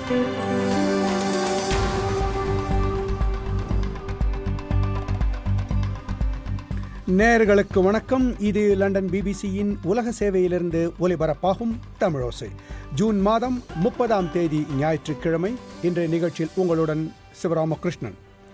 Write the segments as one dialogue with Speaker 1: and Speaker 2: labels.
Speaker 1: நேயர்களுக்கு வணக்கம் இது லண்டன் பிபிசியின் உலக சேவையிலிருந்து ஒலிபரப்பாகும் தமிழோசை ஜூன் மாதம் முப்பதாம் தேதி ஞாயிற்றுக்கிழமை இன்றைய நிகழ்ச்சியில் உங்களுடன் சிவராமகிருஷ்ணன்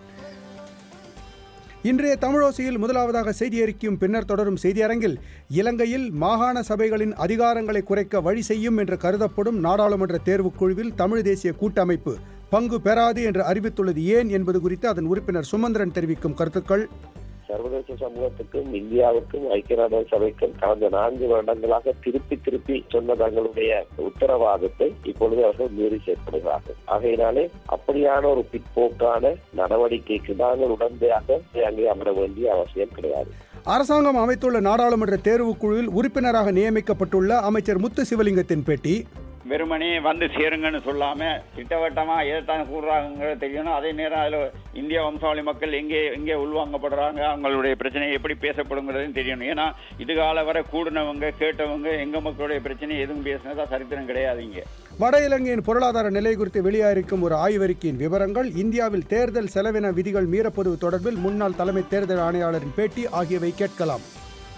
Speaker 1: இன்றைய தமிழோசையில் முதலாவதாக செய்தி அறிக்கையும் பின்னர் தொடரும் செய்தியரங்கில் இலங்கையில் மாகாண சபைகளின் அதிகாரங்களை குறைக்க வழி செய்யும் என்று கருதப்படும் நாடாளுமன்ற தேர்வுக் குழுவில் தமிழ் தேசிய கூட்டமைப்பு பங்கு பெறாது என்று அறிவித்துள்ளது ஏன் என்பது குறித்து அதன் உறுப்பினர் சுமந்திரன் தெரிவிக்கும் கருத்துக்கள்
Speaker 2: சர்வதேச சமூகத்துக்கும் இந்தியாவுக்கும் ஐக்கிய நாடுகள் சபைக்கும் கடந்த நான்கு வருடங்களாக திருப்பி திருப்பி சொன்ன தங்களுடைய உத்தரவாதத்தை இப்பொழுது அவர்கள் மீறி செயற்படுகிறார்கள் ஆகையினாலே அப்படியான ஒரு பிற்போக்கான நடவடிக்கைக்கு நாங்கள் உடந்தையாக அங்கே அமர வேண்டிய அவசியம் கிடையாது
Speaker 1: அரசாங்கம் அமைத்துள்ள நாடாளுமன்ற தேர்வுக் குழுவில் உறுப்பினராக நியமிக்கப்பட்டுள்ள அமைச்சர் முத்து சிவலிங்கத்தின் பேட்டி
Speaker 3: வெறுமனே வந்து சேருங்கன்னு சொல்லாம திட்டவட்டமா எதைத்தான் கூடுறாங்கிறது தெரியணும் அதே நேரம் அதுல இந்திய வம்சாவளி மக்கள் எங்கே எங்கே உள்வாங்கப்படுறாங்க அவங்களுடைய பிரச்சனை எப்படி பேசப்படுங்கிறதும் தெரியணும் ஏன்னா இதுகால வரை கூடினவங்க கேட்டவங்க எங்க மக்களுடைய பிரச்சனை எதுவும் பேசினதா சரித்திரம் கிடையாதுங்க
Speaker 1: வட இலங்கையின் பொருளாதார நிலை குறித்து வெளியாயிருக்கும் ஒரு ஆய்வறிக்கையின் விவரங்கள் இந்தியாவில் தேர்தல் செலவின விதிகள் மீறப்படுவது தொடர்பில் முன்னாள் தலைமை தேர்தல் ஆணையாளரின் பேட்டி ஆகியவை கேட்கலாம்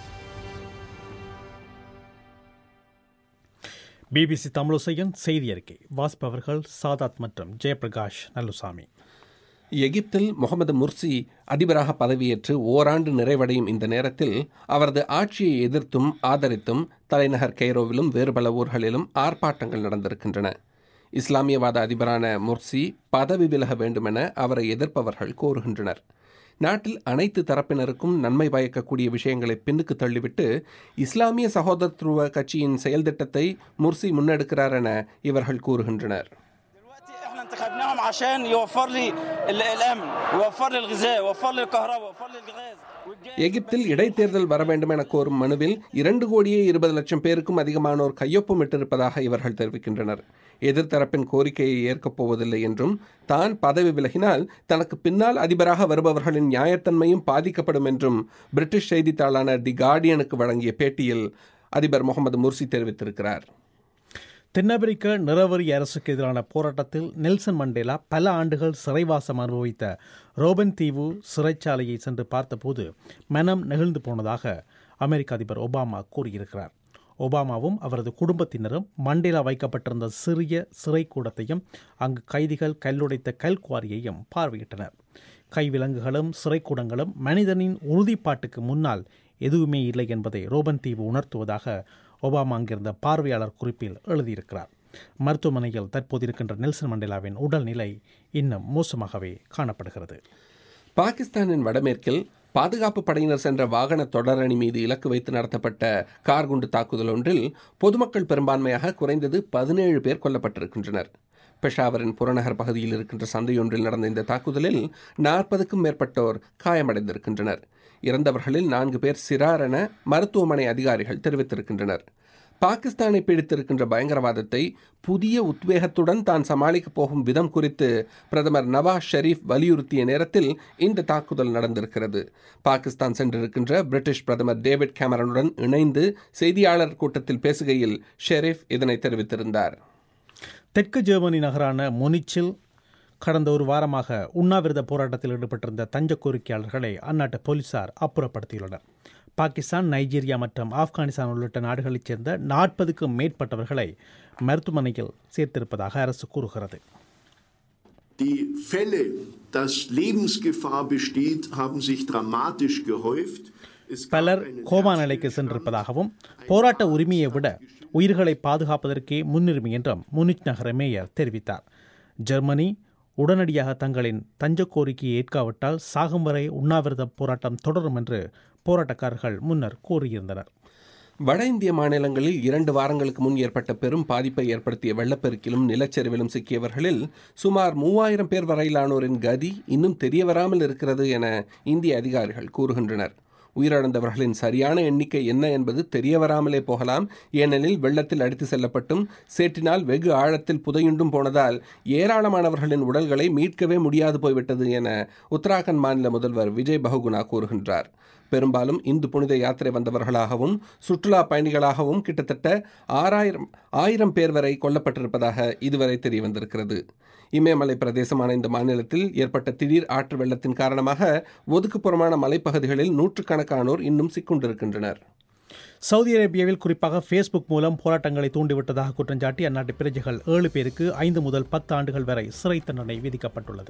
Speaker 4: பிபிசி தமிழசையின் செய்தி அறிக்கை வாசிப்பவர்கள் சாதாத் மற்றும் ஜெயபிரகாஷ் நல்லுசாமி
Speaker 5: எகிப்தில் முகமது முர்சி அதிபராக பதவியேற்று ஓராண்டு நிறைவடையும் இந்த நேரத்தில் அவரது ஆட்சியை எதிர்த்தும் ஆதரித்தும் தலைநகர் கெய்ரோவிலும் வேறு பல ஊர்களிலும் ஆர்ப்பாட்டங்கள் நடந்திருக்கின்றன இஸ்லாமியவாத அதிபரான முர்சி பதவி விலக வேண்டுமென அவரை எதிர்ப்பவர்கள் கோருகின்றனர் நாட்டில் அனைத்து தரப்பினருக்கும் நன்மை பயக்கக்கூடிய விஷயங்களை பின்னுக்கு தள்ளிவிட்டு இஸ்லாமிய சகோதரத்துவ கட்சியின் செயல்திட்டத்தை முர்சி முன்னெடுக்கிறார் என இவர்கள் கூறுகின்றனர்
Speaker 6: انتخبناهم عشان يوفر لي الامن ويوفر لي الغذاء ويوفر لي الكهرباء ويوفر لي الغاز
Speaker 5: எகிப்தில் இடைத்தேர்தல் வர வேண்டும் என கோரும் மனுவில் இரண்டு கோடியே இருபது லட்சம் பேருக்கும் அதிகமானோர் கையொப்பமிட்டிருப்பதாக இவர்கள் தெரிவிக்கின்றனர் எதிர்த்தரப்பின் கோரிக்கையை ஏற்கப் போவதில்லை என்றும் தான் பதவி விலகினால் தனக்கு பின்னால் அதிபராக வருபவர்களின் நியாயத்தன்மையும் பாதிக்கப்படும் என்றும் பிரிட்டிஷ் செய்தித்தாளான தி கார்டியனுக்கு வழங்கிய பேட்டியில் அதிபர் முகமது முர்சி தெரிவித்திருக்கிறார்
Speaker 4: தென்னாப்பிரிக்க நிறவரி அரசுக்கு எதிரான போராட்டத்தில் நெல்சன் மண்டேலா பல ஆண்டுகள் சிறைவாசம் அனுபவித்த ரோபன் தீவு சிறைச்சாலையை சென்று பார்த்தபோது மனம் நெகிழ்ந்து போனதாக அமெரிக்க அதிபர் ஒபாமா கூறியிருக்கிறார் ஒபாமாவும் அவரது குடும்பத்தினரும் மண்டேலா வைக்கப்பட்டிருந்த சிறிய சிறை கூடத்தையும் அங்கு கைதிகள் கல்லுடைத்த கல்குவாரியையும் பார்வையிட்டனர் கைவிலங்குகளும் சிறைக்கூடங்களும் மனிதனின் உறுதிப்பாட்டுக்கு முன்னால் எதுவுமே இல்லை என்பதை ரோபன் தீவு உணர்த்துவதாக ஒபாமா அங்கிருந்த பார்வையாளர் குறிப்பில் எழுதியிருக்கிறார் மருத்துவமனையில் தற்போது இருக்கின்ற நெல்சன் மண்டேலாவின் உடல்நிலை இன்னும் மோசமாகவே காணப்படுகிறது
Speaker 5: பாகிஸ்தானின் வடமேற்கில் பாதுகாப்பு படையினர் சென்ற வாகன தொடரணி மீது இலக்கு வைத்து நடத்தப்பட்ட கார் குண்டு தாக்குதல் ஒன்றில் பொதுமக்கள் பெரும்பான்மையாக குறைந்தது பதினேழு பேர் கொல்லப்பட்டிருக்கின்றனர் பெஷாவரின் புறநகர் பகுதியில் இருக்கின்ற சந்தையொன்றில் நடந்த இந்த தாக்குதலில் நாற்பதுக்கும் மேற்பட்டோர் காயமடைந்திருக்கின்றனர் இறந்தவர்களில் நான்கு பேர் சிறார் என மருத்துவமனை அதிகாரிகள் தெரிவித்திருக்கின்றனர் பாகிஸ்தானை பிடித்திருக்கின்ற பயங்கரவாதத்தை புதிய உத்வேகத்துடன் தான் சமாளிக்கப் போகும் விதம் குறித்து பிரதமர் நவாஸ் ஷெரீப் வலியுறுத்திய நேரத்தில் இந்த தாக்குதல் நடந்திருக்கிறது பாகிஸ்தான் சென்றிருக்கின்ற பிரிட்டிஷ் பிரதமர் டேவிட் கேமரனுடன் இணைந்து செய்தியாளர் கூட்டத்தில் பேசுகையில் ஷெரீப் இதனை தெரிவித்திருந்தார்
Speaker 4: தெற்கு ஜெர்மனி நகரான முனிச்சில் கடந்த ஒரு வாரமாக உண்ணாவிரத போராட்டத்தில் ஈடுபட்டிருந்த தஞ்ச கோரிக்கையாளர்களை அந்நாட்டு போலீசார் அப்புறப்படுத்தியுள்ளனர் பாகிஸ்தான் நைஜீரியா மற்றும் ஆப்கானிஸ்தான் உள்ளிட்ட நாடுகளைச் சேர்ந்த நாற்பதுக்கும் மேற்பட்டவர்களை மருத்துவமனையில் சேர்த்திருப்பதாக அரசு கூறுகிறது
Speaker 7: Die Fälle, dass Lebensgefahr besteht, haben sich dramatisch gehäuft.
Speaker 4: பலர் கோமா நிலைக்கு சென்றிருப்பதாகவும் போராட்ட உரிமையை விட உயிர்களை பாதுகாப்பதற்கே முன்னுரிமை என்றும் முனிச் நகர மேயர் தெரிவித்தார் ஜெர்மனி உடனடியாக தங்களின் தஞ்ச கோரிக்கையை ஏற்காவிட்டால் சாகும் வரை உண்ணாவிரத போராட்டம் தொடரும் என்று போராட்டக்காரர்கள் முன்னர் கூறியிருந்தனர்
Speaker 5: வட இந்திய மாநிலங்களில் இரண்டு வாரங்களுக்கு முன் ஏற்பட்ட பெரும் பாதிப்பை ஏற்படுத்திய வெள்ளப்பெருக்கிலும் நிலச்சரிவிலும் சிக்கியவர்களில் சுமார் மூவாயிரம் பேர் வரையிலானோரின் கதி இன்னும் தெரியவராமல் இருக்கிறது என இந்திய அதிகாரிகள் கூறுகின்றனர் உயிரிழந்தவர்களின் சரியான எண்ணிக்கை என்ன என்பது தெரியவராமலே போகலாம் ஏனெனில் வெள்ளத்தில் அடித்து செல்லப்பட்டும் சேற்றினால் வெகு ஆழத்தில் புதையுண்டும் போனதால் ஏராளமானவர்களின் உடல்களை மீட்கவே முடியாது போய்விட்டது என உத்தராகண்ட் மாநில முதல்வர் விஜய் பகுகுணா கூறுகின்றார் பெரும்பாலும் இந்து புனித யாத்திரை வந்தவர்களாகவும் சுற்றுலா பயணிகளாகவும் கிட்டத்தட்ட ஆறாயிரம் ஆயிரம் பேர் வரை கொல்லப்பட்டிருப்பதாக இதுவரை தெரிய வந்திருக்கிறது இமயமலை பிரதேசமான இந்த மாநிலத்தில் ஏற்பட்ட திடீர் ஆற்று வெள்ளத்தின் காரணமாக ஒதுக்குப்புறமான மலைப்பகுதிகளில் நூற்றுக்கணக்கானோர் இன்னும் சிக்குண்டிருக்கின்றனர்
Speaker 4: சவுதி அரேபியாவில் குறிப்பாக ஃபேஸ்புக் மூலம் போராட்டங்களை தூண்டிவிட்டதாக குற்றஞ்சாட்டி அந்நாட்டு பிரஜைகள் ஏழு பேருக்கு ஐந்து முதல் பத்து ஆண்டுகள் வரை சிறை தண்டனை விதிக்கப்பட்டுள்ளது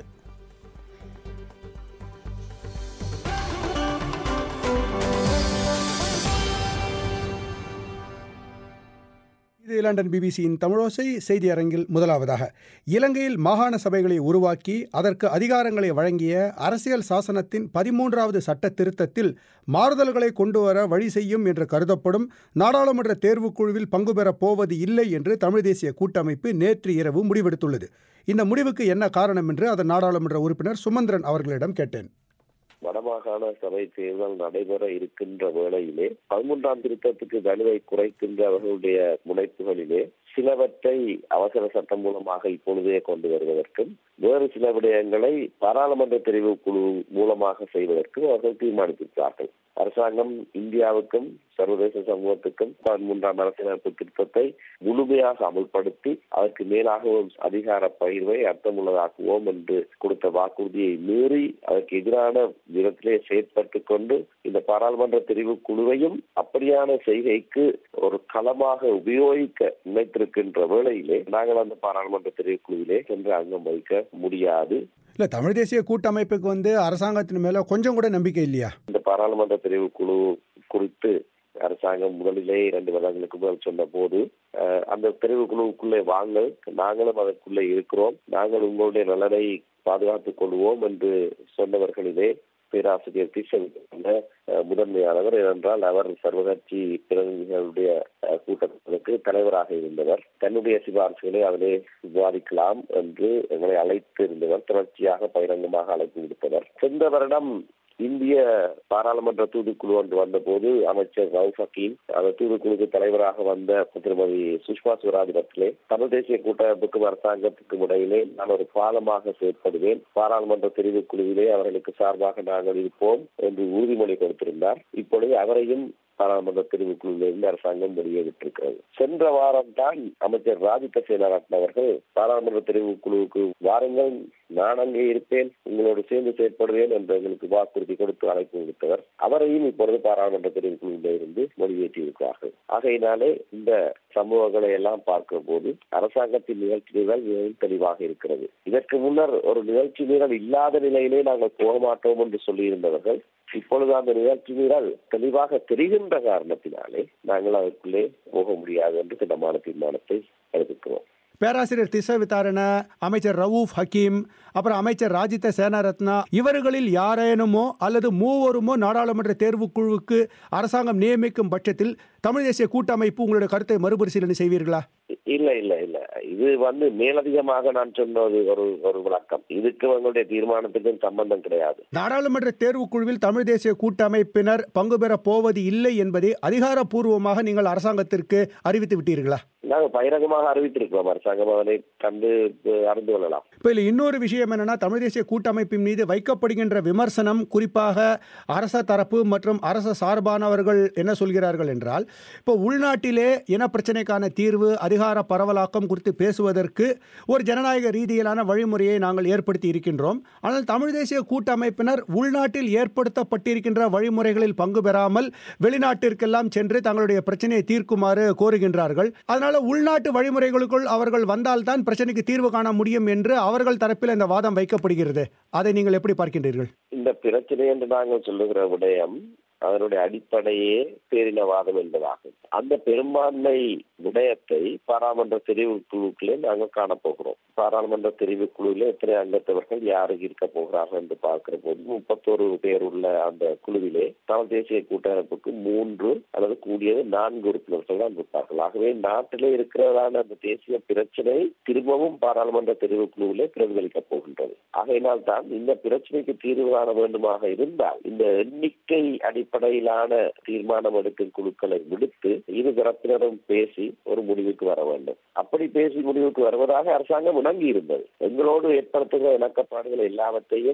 Speaker 1: இது லண்டன் பிபிசியின் தமிழோசை செய்தி அரங்கில் முதலாவதாக இலங்கையில் மாகாண சபைகளை உருவாக்கி அதற்கு அதிகாரங்களை வழங்கிய அரசியல் சாசனத்தின் பதிமூன்றாவது சட்ட திருத்தத்தில் மாறுதல்களை கொண்டுவர வழி செய்யும் என்று கருதப்படும் நாடாளுமன்ற தேர்வுக்குழுவில் பங்கு பெறப் போவது இல்லை என்று தமிழ் தேசிய கூட்டமைப்பு நேற்று இரவு முடிவெடுத்துள்ளது இந்த முடிவுக்கு என்ன காரணம் என்று அதன் நாடாளுமன்ற உறுப்பினர் சுமந்திரன் அவர்களிடம் கேட்டேன்
Speaker 2: வடமாகாண சபை தேர்தல் நடைபெற இருக்கின்ற வேளையிலே பதிமூன்றாம் திருத்தத்துக்கு வலுவை குறைக்கின்ற அவர்களுடைய முனைப்புகளிலே சிலவற்றை அவசர சட்டம் மூலமாக இப்பொழுதே கொண்டு வருவதற்கும் வேறு சில விடயங்களை பாராளுமன்ற தெரிவு குழு மூலமாக செய்வதற்கும் அவர்கள் தீர்மானித்திருக்கிறார்கள் அரசாங்கம் இந்தியாவுக்கும் சர்வதேச சமூகத்துக்கும் பதிமூன்றாம் அரசியலமைப்பு திருத்தத்தை முழுமையாக அமுல்படுத்தி அதற்கு மேலாகவும் அதிகார பகிர்வை அர்த்தமுள்ளதாக்குவோம் என்று கொடுத்த வாக்குறுதியை மீறி அதற்கு எதிரான விதத்திலே செயற்பட்டு கொண்டு இந்த பாராளுமன்ற தெரிவு குழுவையும் அப்படியான செய்கைக்கு ஒரு களமாக உபயோகிக்க நினைத்திருக்கின்ற வேளையிலே நாங்கள் அந்த பாராளுமன்ற தெரிவு குழுவிலே சென்று அங்கம் வகிக்க முடியாது
Speaker 1: இல்லை தமிழ் தேசிய கூட்டமைப்புக்கு வந்து அரசாங்கத்தின் மேலே கொஞ்சம் கூட நம்பிக்கை இல்லையா
Speaker 2: இந்த பாராளுமன்ற தெரிவு குழு குறித்து அரசாங்கம் முதலிலே இரண்டு வருடங்களுக்கு முதல் சொன்ன போது அந்த தெரிவு குழுவுக்குள்ளே வாங்க நாங்களும் அதற்குள்ளே இருக்கிறோம் நாங்கள் உங்களுடைய நலனை பாதுகாத்துக் கொள்வோம் என்று சொன்னவர்களிலே பேராசிரியர் கிருஷ்ணன் முதன்மையானவர் ஏனென்றால் அவர் சர்வகட்சி பிரதிநிதிகளுடைய கூட்டத்திற்கு தலைவராக இருந்தவர் தன்னுடைய சிபாரிசுகளை அதிலே விவாதிக்கலாம் என்று எங்களை அழைத்து இருந்தவர் தொடர்ச்சியாக பகிரங்கமாக அழைப்பு விடுத்தவர் சென்ற வருடம் இந்திய பாராளுமன்ற தூதுக்குழு ஒன்று வந்தபோது அமைச்சர் ரவுஃப் ஹக்கீம் அந்த தூதுக்குழுக்கு தலைவராக வந்த திருமதி சுஷ்மா சுவராஜிடத்திலே தமிழ் தேசிய கூட்டமைப்புக்கும் அரசாங்கத்துக்கும் இடையிலே நான் ஒரு பாலமாக செயற்படுவேன் பாராளுமன்ற தெரிவு குழுவிலே அவர்களுக்கு சார்பாக நாங்கள் இருப்போம் என்று உறுதிமொழி கொடுத்திருந்தார் இப்பொழுது அவரையும் பாராளுமன்ற தெரிவுக்குழுவிலிருந்து அரசாங்கம் வெளியேறிட்டிருக்கிறது சென்ற வாரம் தான் அமைச்சர் ராஜித சேனாரத்ன அவர்கள் பாராளுமன்ற தெரிவு குழுவுக்கு வாருங்கள் நான் அங்கே இருப்பேன் உங்களோடு சேர்ந்து செயற்படுவேன் என்று எங்களுக்கு வாக்குறுதி கொடுத்து அழைப்பு விடுத்தவர் அவரையும் இப்பொழுது பாராளுமன்ற தெரிவுக்குழுவில இருந்து வெளியேற்றியிருக்கிறார்கள் ஆகையினாலே இந்த சமூகங்களை எல்லாம் பார்க்கிற போது அரசாங்கத்தின் நிகழ்ச்சி நிரல் மிகவும் தெளிவாக இருக்கிறது இதற்கு முன்னர் ஒரு நிகழ்ச்சி நிரல் இல்லாத நிலையிலே நாங்கள் போக மாட்டோம் என்று சொல்லியிருந்தவர்கள் இப்பொழுது அந்த நிகழ்ச்சி நிரல் தெளிவாக தெரிகின்ற காரணத்தினாலே நாங்கள் அதற்குள்ளே போக முடியாது என்று திட்டமான தீர்மானத்தை எடுத்துக்கிறோம்
Speaker 1: பேராசிரியர் திச வித்தாரண அமைச்சர் ரவூப் ஹக்கீம் அப்புறம் அமைச்சர் ராஜித சேனாரத்னா இவர்களில் யாரேனுமோ அல்லது மூவருமோ நாடாளுமன்ற தேர்வுக்குழுவுக்கு அரசாங்கம் நியமிக்கும் பட்சத்தில் தமிழ் தேசிய கூட்டமைப்பு உங்களுடைய கருத்தை மறுபரிசீலனை செய்வீர்களா
Speaker 2: இல்ல இல்ல இல்ல இது வந்து மேலதிகமாக நான் சொன்னது ஒரு ஒரு விளக்கம் இதுக்கு உங்களுடைய தீர்மானத்துக்கும் சம்பந்தம் கிடையாது
Speaker 1: நாடாளுமன்ற தேர்வுக்குழுவில் தமிழ் தேசிய கூட்டமைப்பினர் பங்கு பெற போவது இல்லை என்பதை அதிகாரப்பூர்வமாக நீங்கள் அரசாங்கத்திற்கு அறிவித்து விட்டீர்களா
Speaker 2: நாங்கள் பகிரங்கமாக அறிவித்திருக்கிறோம் அரசாங்கம் அதனை கண்டு அறிந்து கொள்ளலாம்
Speaker 1: இப்போ இதில் இன்னொரு விஷயம் என்னன்னா தமிழ் தேசிய கூட்டமைப்பின் மீது வைக்கப்படுகின்ற விமர்சனம் குறிப்பாக அரச தரப்பு மற்றும் அரச சார்பானவர்கள் என்ன சொல்கிறார்கள் என்றால் இப்போ உள்நாட்டிலே இன பிரச்சனைக்கான தீர்வு அதிகார பரவலாக்கம் குறித்து பேசுவதற்கு ஒரு ஜனநாயக ரீதியிலான வழிமுறையை நாங்கள் ஏற்படுத்தி இருக்கின்றோம் ஆனால் தமிழ் தேசிய கூட்டமைப்பினர் உள்நாட்டில் ஏற்படுத்தப்பட்டிருக்கின்ற வழிமுறைகளில் பங்கு பெறாமல் வெளிநாட்டிற்கெல்லாம் சென்று தங்களுடைய பிரச்சனையை தீர்க்குமாறு கோருகின்றார்கள் அதனால உள்நாட்டு வழிமுறைகளுக்குள் அவர்கள் வந்தால்தான் பிரச்சனைக்கு தீர்வு காண முடியும் என்று அவர்கள் தரப்பில் இந்த வாதம் வைக்கப்படுகிறது அதை நீங்கள் எப்படி பார்க்கின்றீர்கள்
Speaker 2: இந்த பிரச்சனை என்று நாங்கள் சொல்லுகிற விடயம் அதனுடைய அடிப்படையே பேரினவாதம் என்பதாகும் அந்த பெரும்பான்மை விடயத்தை பாராளுமன்ற தெரிவு குழுக்களே நாங்கள் காணப்போகிறோம் பாராளுமன்ற தெரிவு குழுவில எத்தனை அங்கத்தவர்கள் யாரு இருக்க போகிறார்கள் என்று பார்க்கிற போது முப்பத்தோரு பேர் உள்ள அந்த குழுவிலே தமிழ் தேசிய கூட்டமைப்புக்கு மூன்று அல்லது கூடியது நான்கு உறுப்பினர்கள் தான் இருப்பார்கள் ஆகவே நாட்டிலே இருக்கிறதான அந்த தேசிய பிரச்சனை திரும்பவும் பாராளுமன்ற தெரிவு குழுவிலே பிரதிபலிக்கப் போகின்றது ஆகையினால் தான் இந்த பிரச்சனைக்கு தீர்வு காண வேண்டுமாக இருந்தால் இந்த எண்ணிக்கை அடிப்படையிலான தீர்மானம் எடுக்கும் குழுக்களை விடுத்து இரு தரப்பினரும் பேசி ஒரு முடிவுக்கு வர வேண்டும் அப்படி பேசி முடிவுக்கு வருவதாக அரசாங்கம் இணங்கி இருந்தது எங்களோடு ஏற்படுத்துகிற இணக்கப்பாடுகள் எல்லாவற்றையும்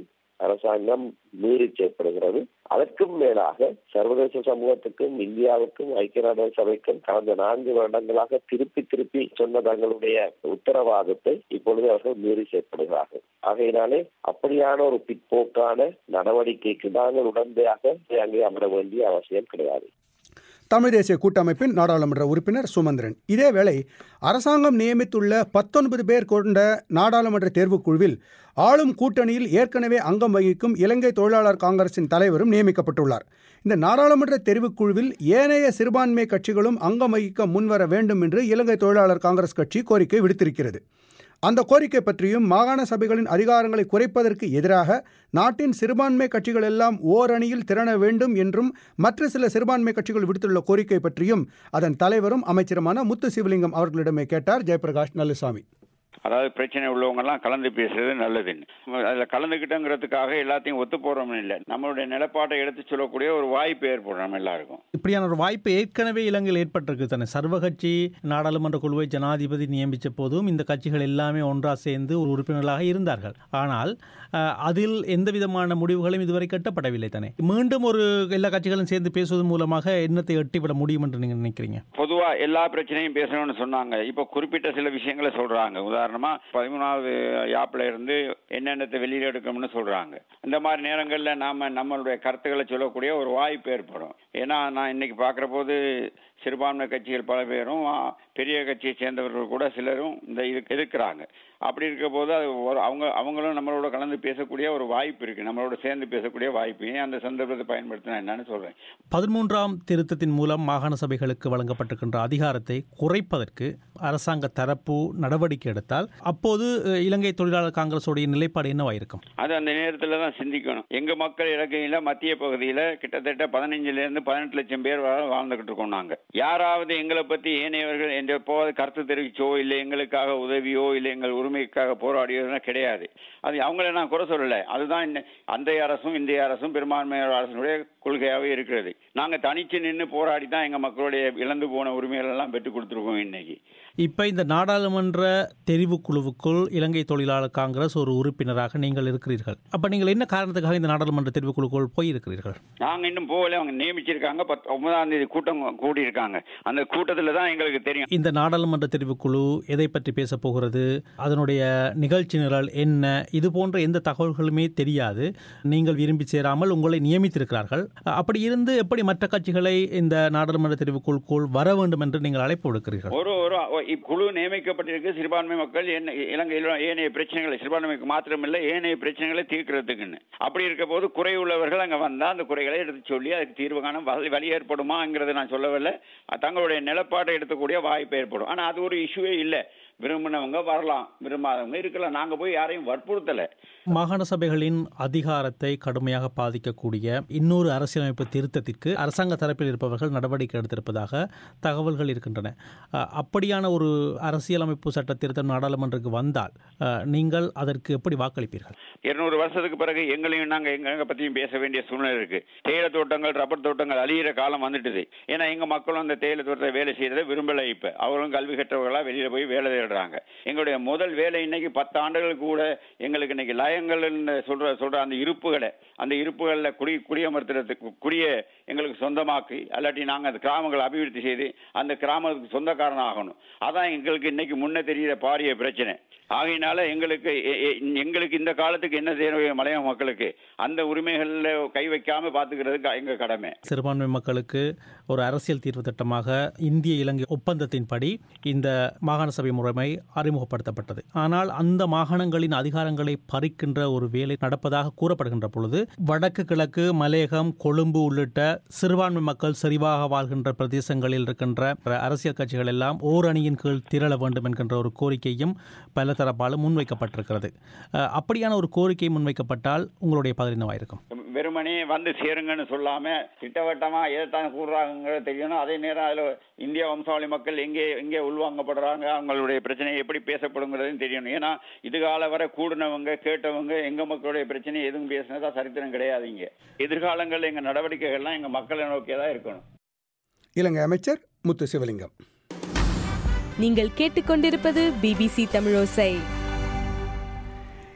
Speaker 2: அரசாங்கம் மீறி செயற்படுகிறது அதற்கும் மேலாக சர்வதேச சமூகத்துக்கும் இந்தியாவுக்கும் ஐக்கிய நாடுகள் சபைக்கும் கடந்த நான்கு வருடங்களாக திருப்பி திருப்பி சொன்ன தங்களுடைய உத்தரவாதத்தை இப்பொழுது அவர்கள் மீறி செயற்படுகிறார்கள் ஆகையினாலே அப்படியான ஒரு பிற்போக்கான நடவடிக்கைக்கு நாங்கள் உடந்தையாக அங்கே அமர வேண்டிய அவசியம் கிடையாது
Speaker 1: தமிழ் தேசிய கூட்டமைப்பின் நாடாளுமன்ற உறுப்பினர் சுமந்திரன் இதேவேளை அரசாங்கம் நியமித்துள்ள பத்தொன்பது பேர் கொண்ட நாடாளுமன்ற தேர்வுக்குழுவில் ஆளும் கூட்டணியில் ஏற்கனவே அங்கம் வகிக்கும் இலங்கை தொழிலாளர் காங்கிரசின் தலைவரும் நியமிக்கப்பட்டுள்ளார் இந்த நாடாளுமன்ற தெரிவுக்குழுவில் ஏனைய சிறுபான்மை கட்சிகளும் அங்கம் வகிக்க முன்வர வேண்டும் என்று இலங்கை தொழிலாளர் காங்கிரஸ் கட்சி கோரிக்கை விடுத்திருக்கிறது அந்த கோரிக்கை பற்றியும் மாகாண சபைகளின் அதிகாரங்களை குறைப்பதற்கு எதிராக நாட்டின் சிறுபான்மை கட்சிகள் எல்லாம் ஓரணியில் திரள வேண்டும் என்றும் மற்ற சில சிறுபான்மை கட்சிகள் விடுத்துள்ள கோரிக்கை பற்றியும் அதன் தலைவரும் அமைச்சருமான முத்து சிவலிங்கம் அவர்களிடமே கேட்டார் ஜெயபிரகாஷ் நல்லுசாமி
Speaker 3: அதாவது பிரச்சனை உள்ளவங்க எல்லாம் கலந்து பேசுறது நல்லதுன்னு அதுல கலந்துக்கிட்டோங்கிறதுக்காக எல்லாத்தையும் ஒத்து போறோம்னு இல்லை நம்மளுடைய நிலப்பாட்டை எடுத்து சொல்லக்கூடிய ஒரு வாய்ப்பு ஏற்படும் நம்ம எல்லாருக்கும்
Speaker 4: இப்படியான ஒரு வாய்ப்பு ஏற்கனவே இலங்கையில் ஏற்பட்டிருக்கு தானே சர்வகட்சி நாடாளுமன்ற குழுவை ஜனாதிபதி நியமித்த போதும் இந்த கட்சிகள் எல்லாமே ஒன்றா சேர்ந்து ஒரு உறுப்பினர்களாக இருந்தார்கள் ஆனால் அஹ், அதில் எந்த விதமான முடிவுகளும் இதுவரை கட்டப்படவில்லை தானே மீண்டும் ஒரு எல்லா கட்சிகளும் சேர்ந்து பேசுவதன் மூலமாக என்னத்தை எட்டிவிட முடியும் என்று நீங்கள் நினைக்கிறீங்க
Speaker 3: பொதுவா எல்லா பிரச்சனையும் பேசணும்னு சொன்னாங்க இப்ப குறிப்பிட்ட சில விஷயங்களை சொல்றாங்க உதாரணமா பதிமூணாவது யாப்ல இருந்து என்னென்னத்தை வெளியில எடுக்கணும்னு சொல்றாங்க இந்த மாதிரி நேரங்கள்ல நாம நம்மளுடைய கருத்துக்களை சொல்லக்கூடிய ஒரு வாய்ப்பு ஏற்படும் ஏன்னா நான் இன்னைக்கு பாக்குற போது சிறுபான்மை கட்சிகள் பல பேரும் ஆ, பெரிய கட்சியை சேர்ந்தவர்கள் கூட சிலரும் இந்த இதுக்கு இருக்கிறாங்க அப்படி இருக்க போது அது ஒரு அவங்க அவங்களும் நம்மளோட கலந்து பேசக்கூடிய ஒரு வாய்ப்பு இருக்கு நம்மளோட சேர்ந்து பேசக்கூடிய வாய்ப்பு ஏன் அந்த சந்தர்ப்பத்தை பயன்படுத்தினா என்னன்னு சொல்றேன்
Speaker 4: பதிமூன்றாம் திருத்தத்தின் மூலம் மாகாண சபைகளுக்கு வழங்கப்பட்டிருக்கின்ற அதிகாரத்தை குறைப்பதற்கு அரசாங்க தரப்பு நடவடிக்கை எடுத்தால் அப்போது அஹ், இலங்கை தொழிலாளர் காங்கிரஸுடைய நிலைப்பாடு என்னவாயிருக்கும்
Speaker 3: அது அந்த நேரத்தில் தான் சிந்திக்கணும் எங்க மக்கள் இலக்கையில மத்திய பகுதியில கிட்டத்தட்ட பதினஞ்சுல இருந்து பதினெட்டு லட்சம் பேர் வரை வாழ்ந்துகிட்டு இருக்கோம் நாங்க யாராவது எங்களை பத்தி ஏனையவர்கள் என்ற போது கருத்து தெரிவிச்சோ இல்லை எங்களுக்காக உதவியோ இல்லை எங்கள் உரிமைக்காக போராடியோ கிடையாது அது அவங்கள நான் குறை சொல்லல அதுதான் இந்த அந்தைய அரசும் இந்திய அரசும் பெரும்பான்மையான அரசுடைய கொள்கையாகவே இருக்கிறது நாங்க தனிச்சு நின்று போராடி தான் எங்க மக்களுடைய இழந்து போன உரிமைகள் எல்லாம் பெற்றுக் கொடுத்துருக்கோம் இன்னைக்கு
Speaker 4: இப்ப இந்த நாடாளுமன்ற தெரிவு குழுவுக்குள் இலங்கை தொழிலாளர் காங்கிரஸ் ஒரு உறுப்பினராக நீங்கள் இருக்கிறீர்கள் அப்ப நீங்கள் என்ன காரணத்துக்காக இந்த நாடாளுமன்ற தெரிவு குழுக்குள் போயிருக்கிறீர்கள்
Speaker 3: நாங்க இன்னும் போகல அவங்க நியமிச்சிருக்காங்க பத்து ஒன்பதாம் தேதி கூட்டம் கூடி இருக்காங்க அந்த கூட்டத்துல தான் எங்களுக்கு தெரியும்
Speaker 4: இந்த நாடாளுமன்ற தெரிவுக்குழு எதை பற்றி பேச போகிறது அதனுடைய நிகழ்ச்சி நிரல் என்ன இது போன்ற எந்த தகவல்களுமே தெரியாது நீங்கள் விரும்பி சேராமல் உங்களை நியமித்திருக்கிறார்கள் அப்படி இருந்து எப்படி மற்ற கட்சிகளை இந்த நாடாளுமன்ற தெரிவுக்குழுக்குள் வர வேண்டும் என்று நீங்கள் அழைப்பு விடுக்கிறீர்கள்
Speaker 3: ஒரு ஒரு இக்குழு நியமிக்கப்பட்டிருக்கு சிறுபான்மை மக்கள் என்ன இலங்கையில் ஏனைய பிரச்சனைகளை சிறுபான்மைக்கு மாத்திரமில்லை ஏனைய பிரச்சனைகளை தீர்க்கிறதுக்குன்னு அப்படி இருக்க போது குறை உள்ளவர்கள் அங்க வந்தா அந்த குறைகளை எடுத்து சொல்லி அதுக்கு தீர்வு காண வழி வழி ஏற்படுமாங்கிறத நான் சொல்லவில்லை தங்களுடைய நிலப்பாட்டை எடுக்கக்கூடிய வாய்ப்பு ஏற்படும் ஆனா அது ஒரு இஷ்யூவே இல்லை விரும்பினவங்க வரலாம் விரும்பாதவங்க இருக்கலாம் நாங்க போய் யாரையும் வற்புறுத்தலை
Speaker 4: மாகாண சபைகளின் அதிகாரத்தை கடுமையாக பாதிக்கக்கூடிய இன்னொரு அரசியலமைப்பு திருத்தத்திற்கு அரசாங்க தரப்பில் இருப்பவர்கள் நடவடிக்கை எடுத்திருப்பதாக தகவல்கள் இருக்கின்றன அஹ், அப்படியான ஒரு அரசியலமைப்பு சட்ட திருத்தம் நாடாளுமன்றத்துக்கு வந்தால் அஹ், நீங்கள் அதற்கு எப்படி வாக்களிப்பீர்கள்
Speaker 3: இருநூறு வருஷத்துக்கு பிறகு எங்களையும் நாங்க எங்க எங்க பத்தியும் பேச வேண்டிய சூழ்நிலை இருக்கு தேயிலை தோட்டங்கள் ரப்பர் தோட்டங்கள் அழியிற காலம் வந்துட்டுது ஏன்னா எங்க மக்களும் அந்த தேயிலை தோட்டத்தை வேலை செய்யறதை விரும்பல இப்ப அவர்களும் கல்வி கற்றவர்களா வெளியில போய் வேலை தேடுறாங்க எங்களுடைய முதல் வேலை இன்னைக்கு பத்து ஆண்டுகளுக்கு கூட எங்களுக்கு இன்னைக்கு லயங்கள் சொல்ற சொல்ற அந்த இருப்புகளை அந்த இருப்புகள்ல குடி குடியமர்த்துறதுக்கு குடிய எங்களுக்கு சொந்தமாக்கி அல்லாட்டி நாங்க அந்த கிராமங்களை அபிவிருத்தி செய்து அந்த கிராமத்துக்கு சொந்தக்காரன் ஆகணும் அதான் எங்களுக்கு இன்னைக்கு முன்ன தெரிகிற பாரிய பிரச்சனை ஆகையினால எங்களுக்கு எ- எ- எங்களுக்கு இந்த காலத்துக்கு என்ன தேவை மலைய மக்களுக்கு அந்த உரிமைகள்ல கை வைக்காம பாத்துக்கிறதுக்கு எங்க கடமை
Speaker 4: சிறுபான்மை மக்களுக்கு ஒரு அரசியல் தீர்வு திட்டமாக இந்திய இலங்கை ஒப்பந்தத்தின்படி இந்த மாகாண சபை முறைமை அறிமுகப்படுத்தப்பட்டது ஆனால் அந்த மாகாணங்களின் அதிகாரங்களை பறிக்கின்ற ஒரு வேலை நடப்பதாக கூறப்படுகின்ற பொழுது வடக்கு கிழக்கு மலையகம் கொழும்பு உள்ளிட்ட சிறுபான்மை மக்கள் செறிவாக வாழ்கின்ற பிரதேசங்களில் இருக்கின்ற அரசியல் கட்சிகள் எல்லாம் ஓரணியின் கீழ் திரள வேண்டும் என்கின்ற ஒரு கோரிக்கையும் பல தரப்பாலும் முன்வைக்கப்பட்டிருக்கிறது அஹ், அப்படியான ஒரு கோரிக்கை முன்வைக்கப்பட்டால் உங்களுடைய பதில் என்னவாயிருக்கும்
Speaker 3: வெறுமனே வந்து சேருங்கன்னு சொல்லாம திட்டவட்டமா எதைத்தான் கூடுறாங்கிறது தெரியணும் அதே நேரம் அதுல இந்திய வம்சாவளி மக்கள் எங்கே எங்கே உள்வாங்கப்படுறாங்க அவங்களுடைய பிரச்சனை எப்படி பேசப்படுங்கிறதையும் தெரியணும் ஏன்னா இதுகால வரை கூடினவங்க கேட்டவங்க எங்க மக்களுடைய பிரச்சனை எதுவும் பேசினதா சரித்திரம் கிடையாதுங்க எதிர்காலங்களில் எங்க நடவடிக்கைகள்லாம் எங்க மக்களை நோக்கியே தான் இருக்கணும்
Speaker 1: இலங்கை அமைச்சர் முத்து சிவலிங்கம்
Speaker 8: நீங்கள் கேட்டுக்கொண்டிருப்பது பிபிசி தமிழோசை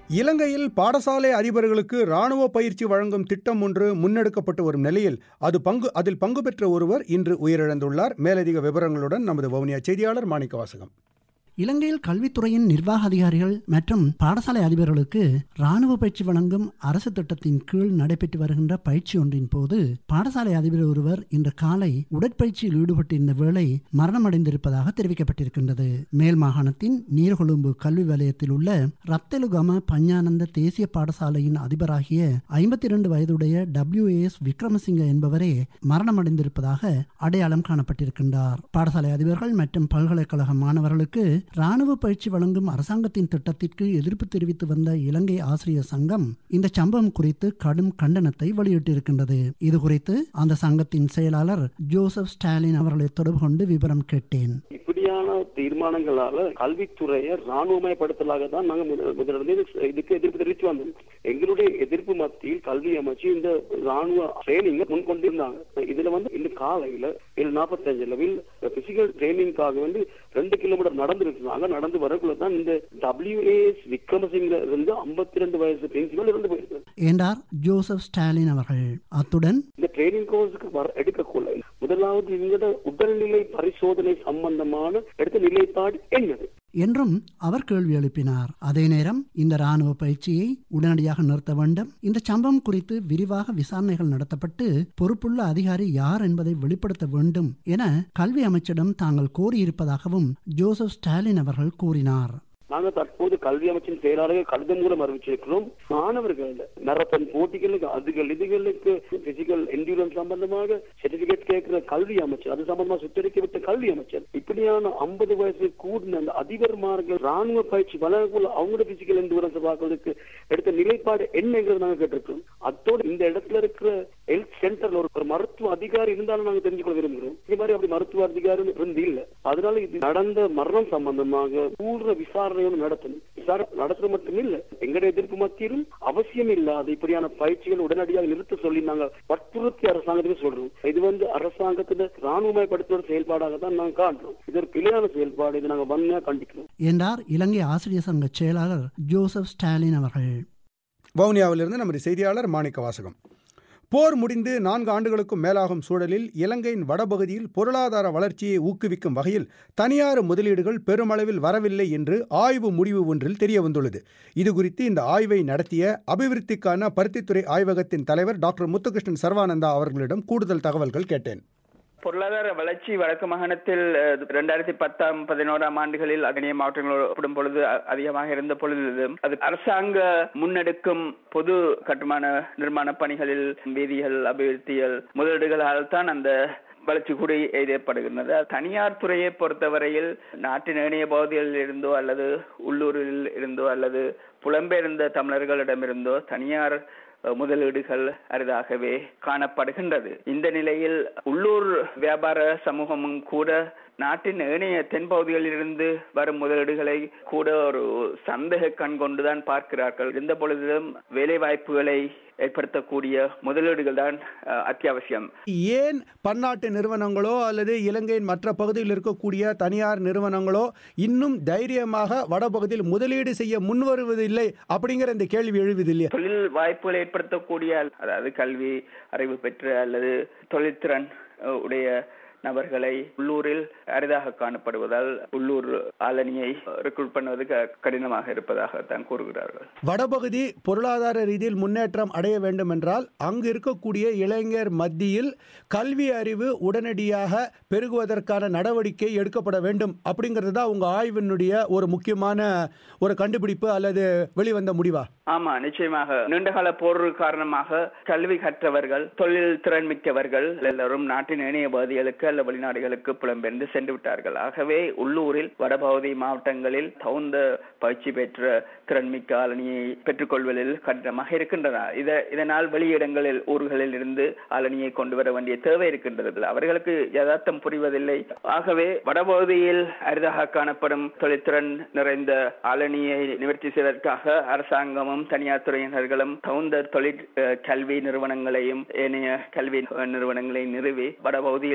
Speaker 1: இலங்கையில் பாடசாலை அதிபர்களுக்கு ராணுவ பயிற்சி வழங்கும் திட்டம் ஒன்று முன்னெடுக்கப்பட்டு வரும் நிலையில் அது பங்கு அதில் பங்கு பெற்ற ஒருவர் இன்று உயிரிழந்துள்ளார் மேலதிக விவரங்களுடன் நமது வவுனியா செய்தியாளர் மாணிக்க வாசகம்
Speaker 8: இலங்கையில் கல்வித்துறையின் நிர்வாக அதிகாரிகள் மற்றும் பாடசாலை அதிபர்களுக்கு ராணுவ பயிற்சி வழங்கும் அரசு திட்டத்தின் கீழ் நடைபெற்று வருகின்ற பயிற்சி ஒன்றின் போது பாடசாலை அதிபர் ஒருவர் இன்று காலை உடற்பயிற்சியில் ஈடுபட்டிருந்த வேளை மரணமடைந்திருப்பதாக தெரிவிக்கப்பட்டிருக்கின்றது மேல் மாகாணத்தின் நீர்கொழும்பு கல்வி வலயத்தில் உள்ள ரத்தலுகம பஞ்ஞானந்த தேசிய பாடசாலையின் அதிபராகிய ஐம்பத்தி இரண்டு வயதுடைய டபிள்யூ எஸ் விக்ரமசிங்க என்பவரே மரணமடைந்திருப்பதாக அடையாளம் காணப்பட்டிருக்கின்றார் பாடசாலை அதிபர்கள் மற்றும் பல்கலைக்கழக மாணவர்களுக்கு ராணுவ பயிற்சி வழங்கும் அரசாங்கத்தின் திட்டத்திற்கு எதிர்ப்பு தெரிவித்து வந்த இலங்கை ஆசிரியர் சங்கம் இந்த சம்பவம் குறித்து கடும் கண்டனத்தை வெளியிட்டிருக்கின்றது இது குறித்து அந்த சங்கத்தின் செயலாளர் ஜோசப் ஸ்டாலின் அவர்களை தொடர்பு கொண்டு விவரம் கேட்டேன்
Speaker 9: இப்படியான தீர்மானங்களால கல்வித்துறையை ராணுவமயப்படுத்தலாக தான் நாங்க முதல்- முதலிருந்து இது- இதுக்கு எதிர்ப்பு தெரிவித்து வந்தோம் எங்களுடைய எதிர்ப்பு மத்தியில் கல்வி அமைச்சு இந்த ராணுவ ட்ரைனிங்க முன்கொண்டிருந்தாங்க இதுல வந்து இந்த காலையில ஏழு நாற்பத்தஞ்சு அளவில் பிசிக்கல் ட்ரைனிங்காக வந்து ரெண்டு கிலோமீட்டர் நடந்திருக்காங்க நடந்து வரக்குள்ள தான் இந்த டபிள்யூஏஎஸ் விக்ரமசிங்ல இருந்து ஐம்பத்தி ரெண்டு வயசு பிரின்சிபல் இருந்து போயிருக்கு
Speaker 8: என்றார் ஜோசப் ஸ்டாலின் அவர்கள் அத்துடன்
Speaker 9: இந்த ட்ரைனிங் கோர்ஸுக்கு வர எடுக்கக்குள்ள முதலாவது இந்த உடல்நிலை பரிசோதனை சம்பந்தமான எடுத்த நிலைப்பாடு என்னது
Speaker 8: என்றும் அவர் கேள்வி எழுப்பினார் அதே நேரம் இந்த ராணுவ பயிற்சியை உடனடியாக நிறுத்த வேண்டும் இந்த சம்பவம் குறித்து விரிவாக விசாரணைகள் நடத்தப்பட்டு பொறுப்புள்ள அதிகாரி யார் என்பதை வெளிப்படுத்த வேண்டும் என கல்வி அமைச்சிடம் தாங்கள் கோரியிருப்பதாகவும் ஜோசப் ஸ்டாலின் அவர்கள் கூறினார்
Speaker 9: நாங்க தற்போது கல்வி அமைச்சின் செயலாளர்கள் கடிதம் மூலம் அறிவிச்சிருக்கிறோம் மாணவர்கள் மரத்தன் போட்டிகளுக்கு அதுகள் இதுகளுக்கு பிசிக்கல் என்டூரன்ஸ் சம்பந்தமாக சர்டிபிகேட் கேட்கிற கல்வி அமைச்சர் அது சம்பந்தமா சுத்தரிக்க விட்ட கல்வி அமைச்சர் இப்படியான ஐம்பது வயசு கூடின அந்த அதிபர்மார்கள் ராணுவ பயிற்சி வளரக்குள்ள அவங்களோட பிசிக்கல் என்டூரன்ஸ் பார்க்கறதுக்கு எடுத்த நிலைப்பாடு என்னங்கிறது நாங்க கேட்டிருக்கோம் அத்தோடு இந்த இடத்துல இருக்கிற ஹெல்த் சென்டர்ல ஒரு ஒரு மருத்துவ அதிகாரி இருந்தாலும் நாங்க தெரிஞ்சுக்கொள்ள விரும்புகிறோம் இது மாதிரி அப்படி மருத்துவ அதிகாரி இருந்து இல்ல அதனால இது நடந்த மரணம் சம்பந்தமாக பூர்வ விசாரணையோடு நடத்தணும் விசாரணை நடத்துறது மட்டும் இல்ல எங்களுடைய எதிர்ப்பு மத்தியிலும் அவசியம் இல்லாத இப்படியான பயிற்சிகள் உடனடியாக நிறுத்த சொல்லி நாங்க வற்புறுத்தி அரசாங்கத்துக்கு சொல்றோம் இது வந்து அரசாங்கத்துல ராணுவமயப்படுத்துற செயல்பாடாக தான் நாங்க காண்றோம் இது ஒரு பிழையான செயல்பாடு இது நாங்க வன்மையா கண்டிக்கிறோம்
Speaker 8: என்றார் இலங்கை ஆசிரியர் சங்க செயலாளர் ஜோசப் ஸ்டாலின் அவர்கள்
Speaker 1: வவுனியாவிலிருந்து நமது செய்தியாளர் மாணிக்க வாசகம் போர் முடிந்து நான்கு ஆண்டுகளுக்கும் மேலாகும் சூழலில் இலங்கையின் வடபகுதியில் பொருளாதார வளர்ச்சியை ஊக்குவிக்கும் வகையில் தனியார் முதலீடுகள் பெருமளவில் வரவில்லை என்று ஆய்வு முடிவு ஒன்றில் தெரிய வந்துள்ளது இதுகுறித்து இந்த ஆய்வை நடத்திய அபிவிருத்திக்கான பருத்தித்துறை ஆய்வகத்தின் தலைவர் டாக்டர் முத்துகிருஷ்ணன் சர்வானந்தா அவர்களிடம் கூடுதல் தகவல்கள் கேட்டேன்
Speaker 10: பொருளாதார வளர்ச்சி வடக்கு மாகாணத்தில் இரண்டாயிரத்தி பத்தாம் பதினோராம் ஆண்டுகளில் அகனிய மாவட்டங்களோடு ஒப்பிடும் பொழுது அ- அதிகமாக இருந்த பொழுதிலும் அது அரசாங்க முன்னெடுக்கும் பொது கட்டுமான நிர்மாண பணிகளில் வீதிகள் அபிவிருத்திகள் முதலீடுகளால் தான் அந்த வளர்ச்சி கூட எய்தப்படுகின்றது தனியார் துறையை பொறுத்தவரையில் நாட்டின் ஏனைய பகுதிகளில் இருந்தோ அல்லது உள்ளூரில் இருந்தோ அல்லது புலம்பெயர்ந்த தமிழர்களிடமிருந்தோ தனியார் அஹ், முதலீடுகள் அரிதாகவே காணப்படுகின்றது இந்த நிலையில் உள்ளூர் வியாபார சமூகமும் கூட நாட்டின் ஏனைய தென்பகுதிகளிலிருந்து வரும் முதலீடுகளை கூட ஒரு சந்தேக கண் கொண்டுதான் பார்க்கிறார்கள் இருந்த பொழுதிலும் வேலை வாய்ப்புகளை ஏற்படுத்தக்கூடிய முதலீடுகள் தான் அஹ், அத்தியாவசியம்
Speaker 1: ஏன் பன்னாட்டு நிறுவனங்களோ அல்லது இலங்கையின் மற்ற பகுதியில் இருக்கக்கூடிய தனியார் நிறுவனங்களோ இன்னும் தைரியமாக வடபகுதியில் முதலீடு செய்ய முன்வருவதில்லை அப்படிங்கிற இந்த கேள்வி எழுவதில்லையா
Speaker 10: தொழில் வாய்ப்புகளை ஏற்படுத்தக்கூடிய அதாவது கல்வி அறிவு பெற்ற அல்லது தொழில்திறன் அஹ், உடைய நபர்களை உள்ளூரில் அரிதாக காணப்படுவதால் உள்ளூர் ஆளணியை ரெக்ரூட் பண்ணுவது க- கடினமாக இருப்பதாக தான் கூறுகிறார்கள்
Speaker 1: வடபகுதி பொருளாதார ரீதியில் முன்னேற்றம் அடைய வேண்டும் என்றால் அங்கு இருக்கக்கூடிய இளைஞர் மத்தியில் கல்வி அறிவு உடனடியாக பெருகுவதற்கான நடவடிக்கை எடுக்கப்பட வேண்டும் அப்படிங்கிறது தான் உங்கள் ஆய்வினுடைய ஒரு முக்கியமான ஒரு கண்டுபிடிப்பு அல்லது வெளிவந்த முடிவா
Speaker 10: ஆமா நிச்சயமாக நீண்டகால போர் காரணமாக கல்வி கற்றவர்கள் தொழில் திறன் மிக்கவர்கள் எல்லாரும் நாட்டின் ஏனைய பகுதிகளுக்கு அல்ல வெளிநாடுகளுக்கு புலம்பெயர்ந்து சென்று விட்டார்கள் ஆகவே உள்ளூரில் வடபகுதி மாவட்டங்களில் தகுந்த பயிற்சி பெற்ற திறன்மிக்க ஆளணியை பெற்றுக்கொள்வதில் கடினமாக இருக்கின்றன இத இதனால் வெளியிடங்களில் ஊர்களில் இருந்து ஆளணியை கொண்டு வர வேண்டிய தேவை இருக்கின்றது அவர்களுக்கு யதார்த்தம் புரிவதில்லை ஆகவே வடபகுதியில் அரிதாக காணப்படும் தொழில்திறன் நிறைந்த ஆளணியை நிவர்த்தி செய்வதற்காக அரசாங்கமும் தனியார் துறையினர்களும் தகுந்த தொழிற் அஹ், கல்வி நிறுவனங்களையும் ஏனைய கல்வி அஹ், நிறுவனங்களை நிறுவி வடபகுதியில் இருக்கும்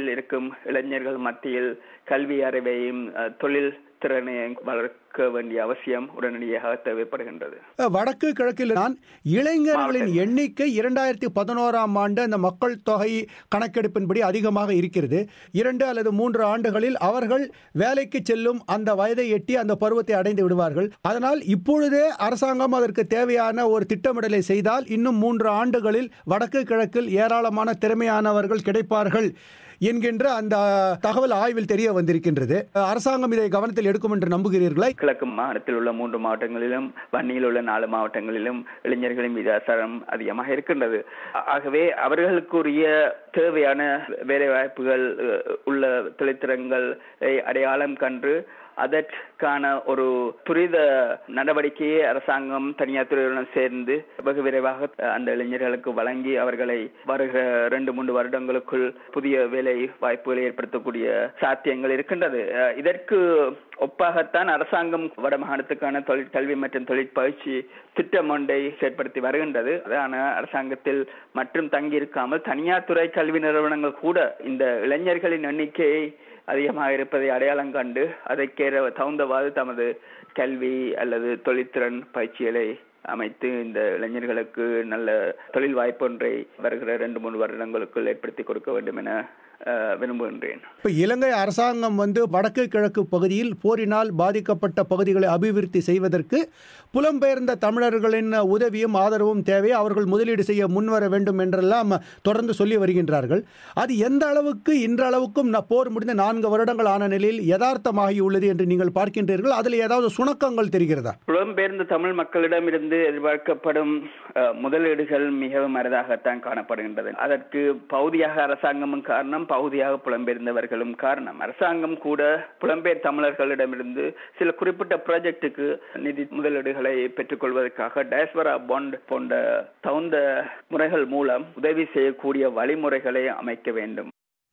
Speaker 10: மேலும் இளைஞர்கள் மத்தியில் கல்வி அறிவையும் அஹ், தொழில் திறனையும் வளர்க்க வேண்டிய அவசியம் உடனடியாக தேவைப்படுகின்றது
Speaker 1: வடக்கு கிழக்கில் தான் இளைஞர்களின் எண்ணிக்கை இரண்டாயிரத்தி பதினோராம் ஆண்டு அந்த மக்கள் தொகை கணக்கெடுப்பின்படி அதிகமாக இருக்கிறது இரண்டு அல்லது மூன்று ஆண்டுகளில் அவர்கள் வேலைக்கு செல்லும் அந்த வயதை எட்டி அந்த பருவத்தை அடைந்து விடுவார்கள் அதனால் இப்பொழுதே அரசாங்கம் அதற்கு தேவையான ஒரு திட்டமிடலை செய்தால் இன்னும் மூன்று ஆண்டுகளில் வடக்கு கிழக்கில் ஏராளமான திறமையானவர்கள் கிடைப்பார்கள் என்கின்ற அந்த தகவல் ஆய்வில் தெரிய வந்திருக்கின்றது அரசாங்கம் இதை கவனத்தில் எடுக்கும் என்று நம்புகிறீர்களா
Speaker 10: கிழக்கு மாநிலத்தில் உள்ள மூன்று மாவட்டங்களிலும் வன்னியில் உள்ள நாலு மாவட்டங்களிலும் இளைஞர்களின் விகிதாசாரம் அதிகமாக இருக்கின்றது ஆ- ஆகவே அவர்களுக்குரிய தேவையான வேலை வாய்ப்புகள் உள்ள தொழிற்திறன்கள் அடையாளம் கண்டு அதற்கான ஒரு துரித நடவடிக்கையை அரசாங்கம் தனியார் துறையுடன் சேர்ந்து வெகு விரைவாக அந்த இளைஞர்களுக்கு வழங்கி அவர்களை வருகிற ரெண்டு மூன்று வருடங்களுக்குள் புதிய வேலை வாய்ப்புகளை ஏற்படுத்தக்கூடிய சாத்தியங்கள் இருக்கின்றது அஹ் இதற்கு ஒப்பாகத்தான் அரசாங்கம் வடமாகாணத்துக்கான தொழிற்கல்வி மற்றும் தொழிற்பயிற்சி திட்டம் ஒன்றை செயற்படுத்தி வருகின்றது ஆனால் அரசாங்கத்தில் மற்றும் தங்கியிருக்காமல் தனியார் துறை கல்வி நிறுவனங்கள் கூட இந்த இளைஞர்களின் எண்ணிக்கையை அதிகமாக இருப்பதை அடையாளம் கண்டு அதற்கேற தகுந்தவாறு தமது கல்வி அல்லது தொழில்திறன் பயிற்சிகளை அமைத்து இந்த இளைஞர்களுக்கு நல்ல தொழில் வாய்ப்பு ஒன்றை வருகிற ரெண்டு மூணு வருடங்களுக்குள் ஏற்படுத்தி கொடுக்க வேண்டும் என அஹ், விரும்புகின்றேன்
Speaker 1: இப்போ இலங்கை அரசாங்கம் வந்து வடக்கு கிழக்கு பகுதியில் போரினால் பாதிக்கப்பட்ட பகுதிகளை அபிவிருத்தி செய்வதற்கு புலம்பெயர்ந்த தமிழர்களின் உதவியும் ஆதரவும் தேவை அவர்கள் முதலீடு செய்ய முன்வர வேண்டும் என்றெல்லாம் தொடர்ந்து சொல்லி வருகின்றார்கள் அது எந்த அளவுக்கு இன்றளவுக்கும் ந- போர் முடிந்த நான்கு வருடங்கள் ஆன நிலையில் யதார்த்தமாகி உள்ளது என்று நீங்கள் பார்க்கின்றீர்கள் அதில் ஏதாவது சுணக்கங்கள் தெரிகிறதா
Speaker 10: புலம்பெயர்ந்த தமிழ் மக்களிடமிருந்து எதிர்பார்க்கப்படும் அஹ், முதலீடுகள் மிகவும் அரிதாகத்தான் காணப்படுகின்றது அதற்கு பகுதியாக அரசாங்கமும் காரணம் பகுதியாக புலம்பெயர்ந்தவர்களும் காரணம் அரசாங்கம் கூட புலம்பெயர் தமிழர்களிடமிருந்து சில குறிப்பிட்ட ப்ராஜெக்டுக்கு நிதி முதலீடுகளை பெற்றுக்கொள்வதற்காக டயஸ்வரா பாண்ட் போன்ற தகுந்த முறைகள் மூலம் உதவி செய்யக்கூடிய வழிமுறைகளை அமைக்க வேண்டும்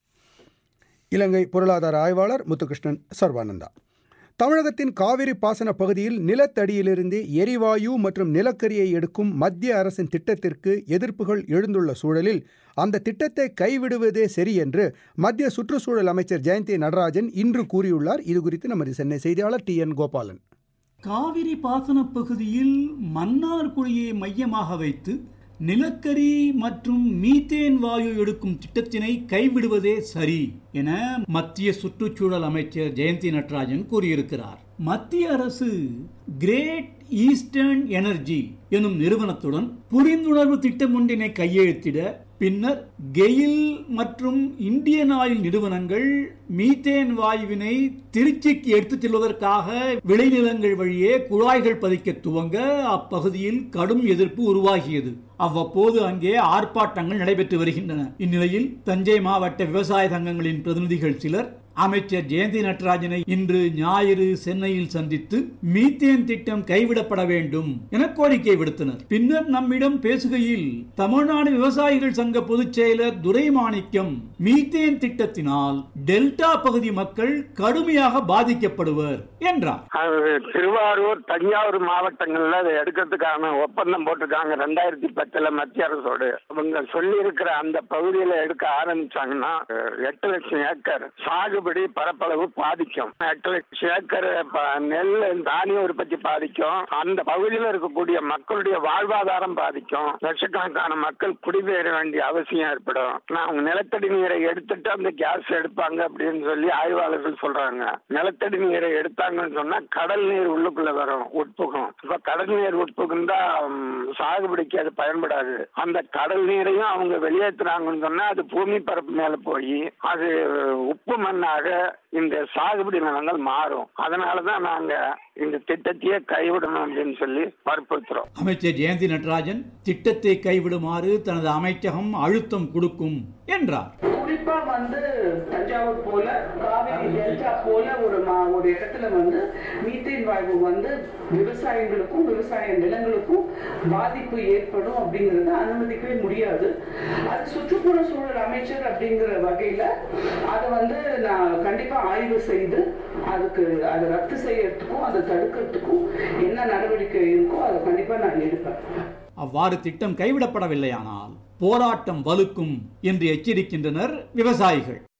Speaker 1: இலங்கை பொருளாதார ஆய்வாளர் முத்துகிருஷ்ணன் சர்வானந்தா தமிழகத்தின் காவிரி பாசன பகுதியில் நிலத்தடியிலிருந்து எரிவாயு மற்றும் நிலக்கரியை எடுக்கும் மத்திய அரசின் திட்டத்திற்கு எதிர்ப்புகள் எழுந்துள்ள சூழலில் அந்த திட்டத்தை கைவிடுவதே சரி என்று மத்திய சுற்றுச்சூழல் அமைச்சர் ஜெயந்தி நடராஜன் இன்று கூறியுள்ளார் இது குறித்து நமது சென்னை செய்தியாளர் டி என் கோபாலன்
Speaker 11: காவிரி பாசன பகுதியில் மன்னார்குடியை மையமாக வைத்து நிலக்கரி மற்றும் மீத்தேன் வாயு எடுக்கும் திட்டத்தினை கைவிடுவதே சரி என மத்திய சுற்றுச்சூழல் அமைச்சர் ஜெயந்தி நடராஜன் கூறியிருக்கிறார் மத்திய அரசு கிரேட் ஈஸ்டர்ன் எனர்ஜி எனும் நிறுவனத்துடன் புரிந்துணர்வு திட்டம் ஒன்றினை கையெழுத்திட பின்னர் கெயில் மற்றும் இந்தியன் ஆயில் நிறுவனங்கள் மீத்தேன் வாயுவினை திருச்சிக்கு எடுத்துச் செல்வதற்காக விளைநிலங்கள் வழியே குழாய்கள் பதிக்க துவங்க அப்பகுதியில் கடும் எதிர்ப்பு உருவாகியது அவ்வப்போது அங்கே ஆர்ப்பாட்டங்கள் நடைபெற்று வருகின்றன இந்நிலையில் தஞ்சை மாவட்ட விவசாய சங்கங்களின் பிரதிநிதிகள் சிலர் அமைச்சர் ஜெயந்தி நடராஜனை இன்று ஞாயிறு சென்னையில் சந்தித்து மீத்தேன் திட்டம் கைவிடப்பட வேண்டும் என கோரிக்கை விடுத்தனர் பின்னர் நம்மிடம் பேசுகையில் தமிழ்நாடு விவசாயிகள் சங்க பொதுச் செயலர் துரைமாணிக்கம் மீத்தேன் திட்டத்தினால் டெல்டா பகுதி மக்கள் கடுமையாக பாதிக்கப்படுவர் என்றார்
Speaker 12: அது திருவாரூர் தஞ்சாவூர் மாவட்டங்கள்ல அதை எடுக்கிறதுக்கான ஒப்பந்தம் போட்டிருக்காங்க ரெண்டாயிரத்தி பத்துல மத்திய அரசோடு அவங்க சொல்லி இருக்கிற அந்த பகுதியில எடுக்க ஆரம்பிச்சாங்கன்னா அஹ், எட்டு லட்சம் ஏக்கர் சாகுபடி பரப்பளவு பாதிக்கும் எட்டு லட்சம் ஏக்கர் ப- நெல் தானிய உற்பத்தி பாதிக்கும் அந்த பகுதியில் இருக்கக்கூடிய மக்களுடைய வாழ்வாதாரம் பாதிக்கும் லட்சக்கணக்கான மக்கள் குடிபெயர வேண்டிய அவசியம் ஏற்படும் நான் அவங்க நிலத்தடி நீரை எடுத்துட்டு அந்த கேஸ் எடுப்பாங்க அப்படின்னு சொல்லி ஆய்வாளர்கள் சொல்றாங்க நிலத்தடி நீரை எடுத்தாங்கன்னு சொன்னா கடல் நீர் உள்ளுக்குள்ள வரும் உட்புகும் இப்ப கடல் நீர் உட்புகுந்தா ம், சாகுபடிக்கு அது பயன்படாது அந்த கடல் நீரையும் அவங்க வெளியேற்றுறாங்கன்னு சொன்னா அது பூமி பரப்பு மேல போய் அது உப்பு மண்ணாக இந்த சாகுபடி நிலங்கள் மாறும் அதனாலதான் நாங்க இந்த திட்டத்தையே கைவிடணும் அப்படின்னு சொல்லி வற்புறுத்துறோம்
Speaker 11: அமைச்சர் ஜெயந்தி நடராஜன் திட்டத்தை கைவிடுமாறு தனது அமைச்சகம் அழுத்தம் கொடுக்கும் என்றார்
Speaker 13: குறிப்பா வந்து தஞ்சாவூர் போல காவிரி டெல்டா போல ஒரு மா- ஒரு இடத்துல வந்து மீத்தேன் வாயு வந்து விவசாயிகளுக்கும் விவசாய நிலங்களுக்கும் பாதிப்பு ஏற்படும் அப்படிங்கறத அனுமதிக்கவே முடியாது அது சுற்றுப்புற சூழல் அமைச்சர் அப்படிங்கிற வகையில அதை வந்து நான் கண்டிப்பா ஆய்வு செய்து அதுக்கு அதை ரத்து செய்யறதுக்கும் அதை தடுக்கிறதுக்கும் என்ன நடவடிக்கை இருக்கோ அதை கண்டிப்பா நான் எடுப்பேன்
Speaker 11: அவ்வாறு திட்டம் கைவிடப்படவில்லையானால் போராட்டம் வலுக்கும் என்று எச்சரிக்கின்றனர் விவசாயிகள்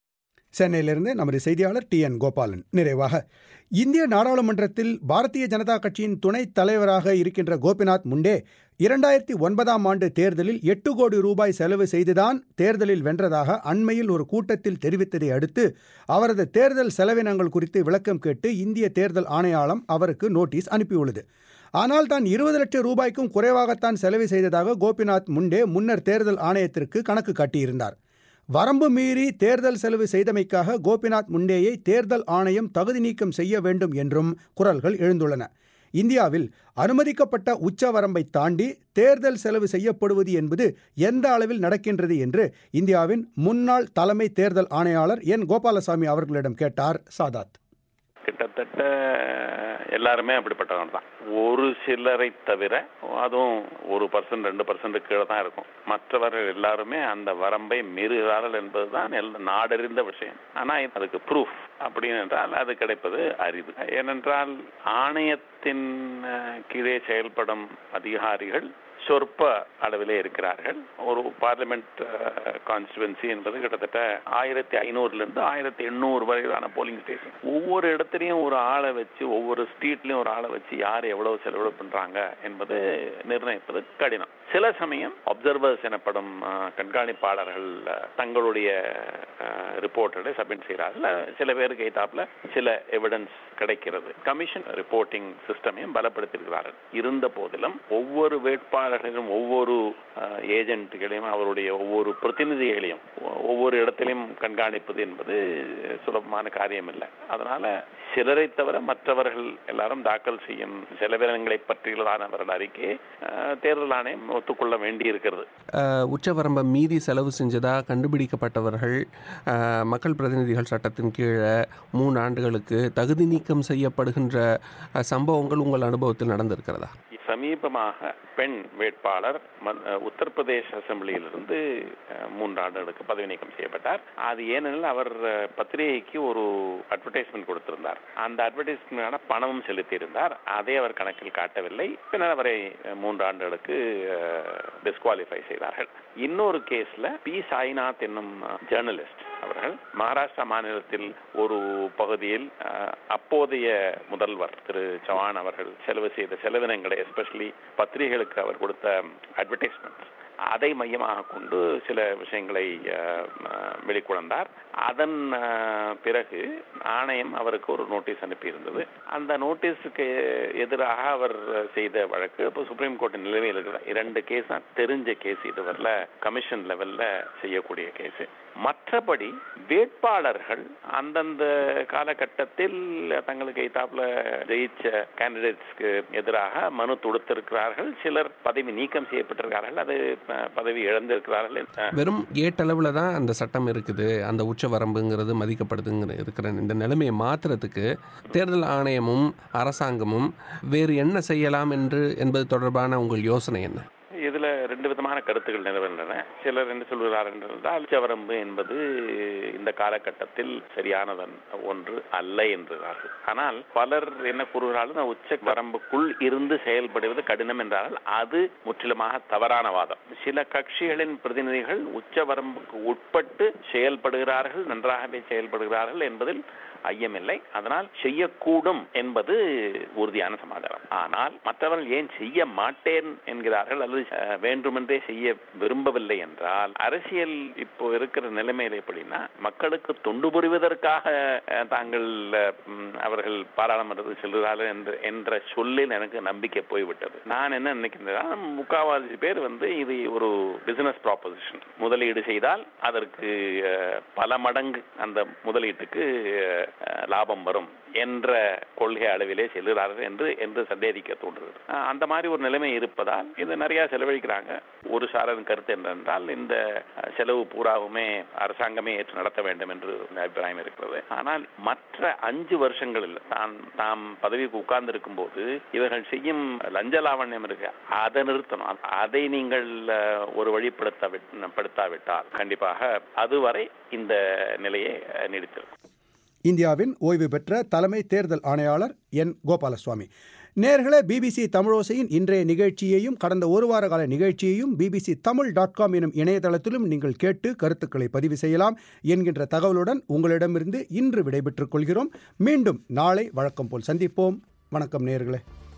Speaker 1: சென்னையிலிருந்து நமது செய்தியாளர் டி என் கோபாலன் நிறைவாக இந்திய நாடாளுமன்றத்தில் பாரதிய ஜனதா கட்சியின் துணைத் தலைவராக இருக்கின்ற கோபிநாத் முண்டே இரண்டாயிரத்தி ஒன்பதாம் ஆண்டு தேர்தலில் எட்டு கோடி ரூபாய் செலவு செய்துதான் தேர்தலில் வென்றதாக அண்மையில் ஒரு கூட்டத்தில் தெரிவித்ததை அடுத்து அவரது தேர்தல் செலவினங்கள் குறித்து விளக்கம் கேட்டு இந்திய தேர்தல் ஆணையாளம் அவருக்கு நோட்டீஸ் அனுப்பியுள்ளது ஆனால் தான் இருபது லட்சம் ரூபாய்க்கும் குறைவாகத்தான் செலவு செய்ததாக கோபிநாத் முண்டே முன்னர் தேர்தல் ஆணையத்திற்கு கணக்கு காட்டியிருந்தார் வரம்பு மீறி தேர்தல் செலவு செய்தமைக்காக கோபிநாத் முண்டேயை தேர்தல் ஆணையம் தகுதி நீக்கம் செய்ய வேண்டும் என்றும் குரல்கள் எழுந்துள்ளன இந்தியாவில் அனுமதிக்கப்பட்ட உச்ச வரம்பை தாண்டி தேர்தல் செலவு செய்யப்படுவது என்பது எந்த அளவில் நடக்கின்றது என்று இந்தியாவின் முன்னாள் தலைமை தேர்தல் ஆணையாளர் என் கோபாலசாமி அவர்களிடம் கேட்டார் சாதாத்
Speaker 14: கிட்டத்தட்ட எல்லாருமே அப்படிப்பட்டவங்க தான் ஒரு சிலரை தவிர அதுவும் ஒரு பர்சன்ட் ரெண்டு பர்சன்ட் கீழே தான் இருக்கும் மற்றவர்கள் எல்லாருமே அந்த வரம்பை மீறுகிறார்கள் என்பதுதான் எல்லா நாடறிந்த விஷயம் ஆனா அதுக்கு ப்ரூஃப் அப்படின்னு என்றால் அது கிடைப்பது அரிது ஏனென்றால் ஆணையத்தின் அஹ், கீழே செயல்படும் அதிகாரிகள் சொற்ப அளவிலே இருக்கிறார்கள் ஒரு பார்லிமெண்ட் கான்ஸ்டுவன்சி என்பது கிட்டத்தட்ட ஆயிரத்தி ஐநூறுல இருந்து ஆயிரத்தி எண்ணூறு வரையிலான போலிங் ஸ்டேஷன் ஒவ்வொரு இடத்துலையும் ஒரு ஆளை வச்சு ஒவ்வொரு ஸ்ட்ரீட்லயும் ஒரு ஆளை வச்சு யார் எவ்வளவு செலவு பண்றாங்க என்பது நிர்ணயிப்பது கடினம் சில சமயம் அப்சர்வர்ஸ் எனப்படும் அஹ், கண்காணிப்பாளர்கள் அஹ், தங்களுடைய ரிப்போர்ட்டை சப்மிட் செய்கிறார்கள் அஹ், சில பேருக்கு எய்தாப்புல சில எவிடன்ஸ் கிடைக்கிறது கமிஷன் ரிப்போர்ட்டிங் சிஸ்டமையும் பலப்படுத்தியிருக்கிறார்கள் இருந்த போதிலும் ஒவ்வொரு வேட்பாளர்களையும் ஒவ்வொரு ஏஜென்ட்களையும் அவருடைய ஒவ்வொரு பிரதிநிதிகளையும் ஒ- ஒவ்வொரு இடத்திலையும் கண்காணிப்பது என்பது சுலபமான காரியம் இல்லை அதனால சிலரை தவிர மற்றவர்கள் எல்லாரும் தாக்கல் செய்யும் செலவினங்களை பற்றியதான அவர்கள் அறிக்கையை அஹ், தேர்தல் ஆணையம் ஒத்துக்கொள்ள வேண்டியிருக்கிறது
Speaker 5: அஹ், உச்சவரம்பை மீறி செலவு செஞ்சதா கண்டுபிடிக்கப்பட்டவர்கள் அஹ், மக்கள் பிரதிநிதிகள் சட்டத்தின் கீழே மூணு ஆண்டுகளுக்கு தகுதி நீக்கம் செய்யப்படுகின்ற அஹ், சம்பவங்கள் உங்கள் அனுபவத்தில் நடந்திருக்கிறதா
Speaker 14: சமீபமாக பெண் வேட்பாளர் ம- அஹ், உத்தரப்பிரதேச அசெம்பிளியிலிருந்து அஹ், மூன்று ஆண்டுகளுக்கு பதவி நீக்கம் செய்யப்பட்டார் அது ஏனெனில் அவர் அஹ், பத்திரிகைக்கு ஒரு அட்வர்டைஸ்மெண்ட் கொடுத்திருந்தார் அந்த அட்வர்டைஸ்மெண்டான பணமும் செலுத்தியிருந்தார் அதை அவர் கணக்கில் காட்டவில்லை பின்னர் அவரை அஹ், மூன்று ஆண்டுகளுக்கு டிஸ்குவாலிஃபை செய்தார்கள் இன்னொரு கேஸ்ல பி சாய்நாத் என்னும் ஜேர்னலிஸ்ட் அவர்கள் மகாராஷ்டிரா மாநிலத்தில் ஒரு பகுதியில் அஹ், அப்போதைய முதல்வர் திரு சவான் அவர்கள் செலவு செய்த செலவினங்களை எஸ்பெஷலி பத்திரிகைகளுக்கு அவர் கொடுத்த அட்வர்டைஸ்மெண்ட் அதை மையமாக கொண்டு சில விஷயங்களை அஹ், அஹ், வெளிக்கொணர்ந்தார் அதன் அஹ், பிறகு ஆணையம் அவருக்கு ஒரு நோட்டீஸ் அனுப்பியிருந்தது அந்த நோட்டீஸுக்கு எதிராக அவர் செய்த வழக்கு இப்போ சுப்ரீம் கோர்ட் நிலுவையில் இருக்கிற இரண்டு கேஸ் தான் தெரிஞ்ச கேஸ் இதுவரைல கமிஷன் லெவல்ல செய்யக்கூடிய கேஸ் மற்றபடி வேட்பாளர்கள் அந்தந்த காலகட்டத்தில் தங்களுக்கு எய்தாப்புல ஜெயிச்ச கேண்டிடேட்ஸ்க்கு எதிராக மனு தொடுத்திருக்கிறார்கள் சிலர் பதவி நீக்கம் செய்யப்பட்டிருக்கிறார்கள் அது அஹ், பதவி இழந்திருக்கிறார்கள் அஹ்,
Speaker 5: வெறும் ஏட்டளவில் தான் அந்த சட்டம் இருக்குது அந்த உச்சவரம்புங்கிறது மதிக்கப்படுதுங்கிற இருக்கிற இந்த நிலைமையை மாற்றுறதுக்கு தேர்தல் ஆணையமும் அரசாங்கமும் வேறு என்ன செய்யலாம் என்று என்பது தொடர்பான உங்கள் யோசனை என்ன
Speaker 14: இதுல ரெண்டு விதமான கருத்துக்கள் நிலவுகின்றன சிலர் என்ன சொல்கிறார்கள் என்றால் உச்சவரம்பு என்பது இந்த காலகட்டத்தில் சரியானதன் ஒன்று அல்ல என்கிறார்கள் ஆனால் பலர் என்ன கூறுகிறார்கள் உச்ச வரம்புக்குள் இருந்து செயல்படுவது கடினம் என்றால் அது முற்றிலுமாக தவறான வாதம் சில கட்சிகளின் பிரதிநிதிகள் உச்ச வரம்புக்கு உட்பட்டு செயல்படுகிறார்கள் நன்றாகவே செயல்படுகிறார்கள் என்பதில் ஐயமில்லை அதனால் செய்யக்கூடும் என்பது உறுதியான சமாதானம் ஆனால் மற்றவர்கள் ஏன் செய்ய மாட்டேன் என்கிறார்கள் அல்லது அஹ், வேண்டுமென்றே செய்ய விரும்பவில்லை என்றால் அரசியல் இப்போ இருக்கிற நிலைமையில எப்படின்னா மக்களுக்கு தொண்டு புரிவதற்காக அஹ், தாங்கள் அஹ், ம், அவர்கள் பாராளுமன்றத்தில் செல்கிறார்கள் என்ற என்ற சொல்லில் எனக்கு நம்பிக்கை போய்விட்டது நான் என்ன நினைக்கின்றேன் முக்காவாசி பேர் வந்து இது ஒரு பிசினஸ் ப்ராப்போசிஷன் முதலீடு செய்தால் அதற்கு அஹ், பல மடங்கு அந்த முதலீட்டுக்கு அஹ், அஹ், லாபம் வரும் என்ற கொள்கை அளவிலே செல்கிறார்கள் என்று என்று சந்தேகிக்க தோன்றுகிறது அஹ், அந்த மாதிரி ஒரு நிலைமை இருப்பதால் இது நிறைய செலவழிக்கிறாங்க ஒரு சாரன் கருத்து என்னென்றால் இந்த அஹ், செலவு பூராவுமே அரசாங்கமே ஏற்று நடத்த வேண்டும் என்று ஒரு அபிப்பிராயம் இருக்கிறது ஆனால் மற்ற அஞ்சு வருஷங்களில் தான் தாம் பதவிக்கு உட்கார்ந்து இருக்கும்போது இவர்கள் செய்யும் லஞ்ச லாவண்யம் இருக்கு அதை நிறுத்தணும் அதை நீங்கள் அஹ், ஒரு வழிப்படுத்த படுத்தாவிட்டால் கண்டிப்பாக அதுவரை இந்த நிலையை அஹ், நீடித்திருக்கும்
Speaker 1: இந்தியாவின் ஓய்வு பெற்ற தலைமை தேர்தல் ஆணையாளர் என் கோபாலசுவாமி நேர்களே பிபிசி தமிழோசையின் இன்றைய நிகழ்ச்சியையும் கடந்த ஒரு வார கால நிகழ்ச்சியையும் பிபிசி தமிழ் டாட் காம் எனும் இணையதளத்திலும் நீங்கள் கேட்டு கருத்துக்களை பதிவு செய்யலாம் என்கின்ற தகவலுடன் உங்களிடமிருந்து இன்று விடைபெற்றுக் கொள்கிறோம் மீண்டும் நாளை வழக்கம் போல் சந்திப்போம் வணக்கம் நேர்களே